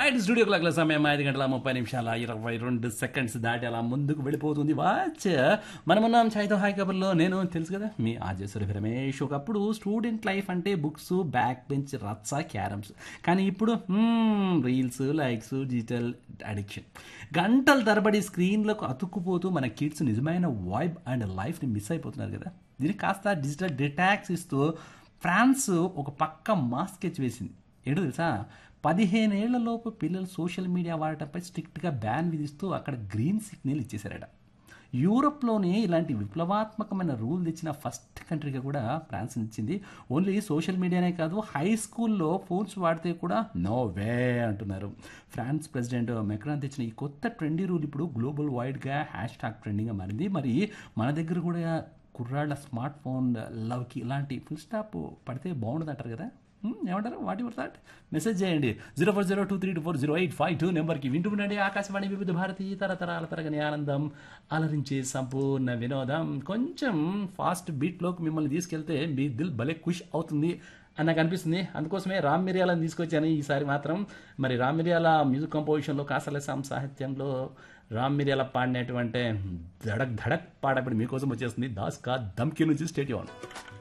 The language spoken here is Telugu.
రైట్ స్టూడియో క్లాక్ల సమయం ఐదు గంటల ముప్పై నిమిషాల ఇరవై రెండు సెకండ్స్ దాటి అలా ముందుకు వెళ్ళిపోతుంది వాచ్ మనమున్నాం చైతో హాయ్ కబర్లో నేను తెలుసు కదా మీ ఆజేశ్వరి రమేష్ ఒకప్పుడు స్టూడెంట్ లైఫ్ అంటే బుక్స్ బ్యాక్ బెంచ్ రచ్చ క్యారమ్స్ కానీ ఇప్పుడు రీల్స్ లైక్స్ డిజిటల్ అడిక్షన్ గంటల తరబడి స్క్రీన్లకు అతుక్కుపోతూ మన కిడ్స్ నిజమైన వైబ్ అండ్ లైఫ్ని మిస్ అయిపోతున్నారు కదా దీనికి కాస్త డిజిటల్ డిటాక్స్ ఇస్తూ ఫ్రాన్స్ ఒక పక్క మాస్ స్కెచ్ వేసింది ఏంటో తెలుసా పదిహేనేళ్లలోపు పిల్లలు సోషల్ మీడియా వాడటంపై స్ట్రిక్ట్గా బ్యాన్ విధిస్తూ అక్కడ గ్రీన్ సిగ్నల్ ఇచ్చేశారట యూరప్లోనే ఇలాంటి విప్లవాత్మకమైన రూల్ తెచ్చిన ఫస్ట్ కంట్రీగా కూడా ఫ్రాన్స్ ఇచ్చింది ఓన్లీ సోషల్ మీడియానే కాదు హై స్కూల్లో ఫోన్స్ వాడితే కూడా నో వే అంటున్నారు ఫ్రాన్స్ ప్రెసిడెంట్ మెక్రాన్ తెచ్చిన ఈ కొత్త ట్రెండీ రూల్ ఇప్పుడు గ్లోబల్ వైడ్గా హ్యాష్ ట్యాగ్ ట్రెండింగ్గా మారింది మరి మన దగ్గర కూడా కుర్రాళ్ళ స్మార్ట్ ఫోన్ లవ్కి ఇలాంటి ఫుల్ స్టాప్ పడితే బాగుండదు అంటారు కదా హ్మ్, ఏమంటారు వాట్ యువర్ థాట్ మెసేజ్ చేయండి zero four zero two three two four zero eight five two నెంబర్కి వింటూ ఉండండి ఆకాశవాణి వివిధ భారతి తరతరాల తరగని ఆనందం అలరించే సంపూర్ణ వినోదం కొంచెం ఫాస్ట్ బీట్లోకి మిమ్మల్ని తీసుకెళ్తే మీ దిల్ భలే ఖుష్ అవుతుంది అని నాకు అనిపిస్తుంది అందుకోసమే రామ్ మిరియాలను తీసుకొచ్చాను ఈసారి మాత్రం మరి రామ్ మిరియాల మ్యూజిక్ కంపోజిషన్లో కాసలసాం సాహిత్యంలో రామ్ మిరియాల పాడినటువంటి ధడక్ ధడక్ పాడబడి మీకోసం వచ్చేస్తుంది దాస్ కా దమ్కి నుంచి స్టేట్ ఆన్